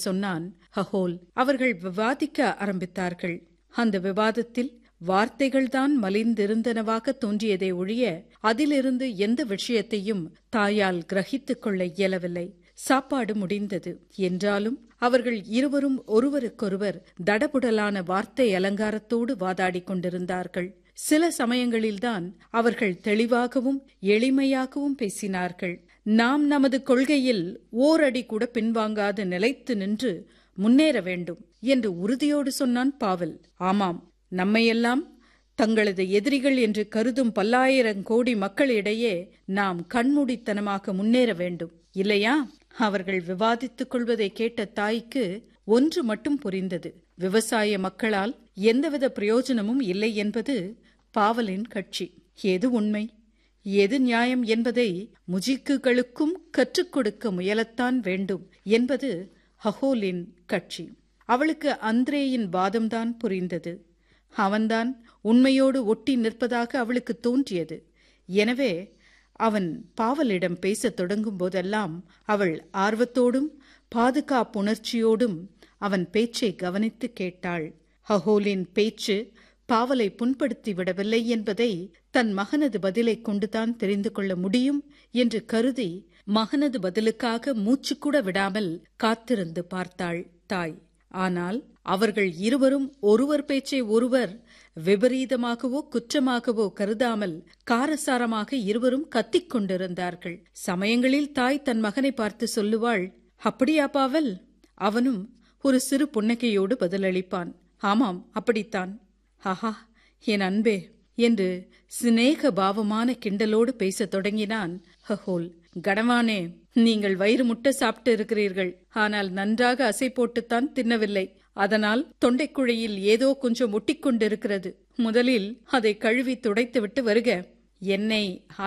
சொன்னான் ஹஹோல் அவர்கள் விவாதிக்க ஆரம்பித்தார்கள் அந்த விவாதத்தில் வார்த்தைகள்தான் மலிந்திருந்தனவாக தோன்றியதே ஒழிய அதிலிருந்து எந்த விஷயத்தையும் தாயால் கிரகித்துக் கொள்ள இயலவில்லை சாப்பாடு முடிந்தது என்றாலும் அவர்கள் இருவரும் ஒருவருக்கொருவர் தடபுடலான வார்த்தை அலங்காரத்தோடு வாதாடிக் கொண்டிருந்தார்கள் சில சமயங்களில்தான் அவர்கள் தெளிவாகவும் எளிமையாகவும் பேசினார்கள் நாம் நமது கொள்கையில் ஓரடி கூட பின்வாங்காது நிலைத்து நின்று முன்னேற வேண்டும் என்று உறுதியோடு சொன்னான் பாவல் ஆமாம் நம்மையெல்லாம் தங்களது எதிரிகள் என்று கருதும் பல்லாயிரம் கோடி மக்களிடையே நாம் கண்மூடித்தனமாக முன்னேற வேண்டும் இல்லையா அவர்கள் விவாதித்துக் கொள்வதை கேட்ட தாய்க்கு ஒன்று மட்டும் புரிந்தது விவசாய மக்களால் எந்தவித பிரயோஜனமும் இல்லை என்பது பாவலின் கட்சி எது உண்மை எது நியாயம் என்பதை முஜிக்குகளுக்கும் கற்றுக் கொடுக்க முயலத்தான் வேண்டும் என்பது ஹஹோலின் கட்சி அவளுக்கு அந்திரேயின் வாதம்தான் புரிந்தது அவன்தான் உண்மையோடு ஒட்டி நிற்பதாக அவளுக்கு தோன்றியது எனவே அவன் பாவலிடம் பேசத் தொடங்கும் போதெல்லாம் அவள் ஆர்வத்தோடும் பாதுகாப்புணர்ச்சியோடும் அவன் பேச்சை கவனித்து கேட்டாள் ஹஹோலின் பேச்சு பாவலை புண்படுத்தி விடவில்லை என்பதை தன் மகனது பதிலை கொண்டுதான் தெரிந்து கொள்ள முடியும் என்று கருதி மகனது பதிலுக்காக மூச்சுக்கூட விடாமல் காத்திருந்து பார்த்தாள் தாய் ஆனால் அவர்கள் இருவரும் ஒருவர் பேச்சை ஒருவர் விபரீதமாகவோ குற்றமாகவோ கருதாமல் காரசாரமாக இருவரும் கத்திக் கொண்டிருந்தார்கள் சமயங்களில் தாய் தன் மகனை பார்த்து சொல்லுவாள் அப்படியா பாவல் அவனும் ஒரு சிறு புன்னகையோடு பதிலளிப்பான் ஆமாம் அப்படித்தான் ஆஹா என் அன்பே என்று சிநேக பாவமான கிண்டலோடு பேசத் தொடங்கினான் ஹஹோல் கணவானே நீங்கள் வயிறு முட்டை சாப்பிட்டு இருக்கிறீர்கள் ஆனால் நன்றாக அசை போட்டுத்தான் தின்னவில்லை அதனால் தொண்டைக்குழியில் ஏதோ கொஞ்சம் ஒட்டிக்கொண்டிருக்கிறது முதலில் அதை கழுவி துடைத்துவிட்டு வருக என்னை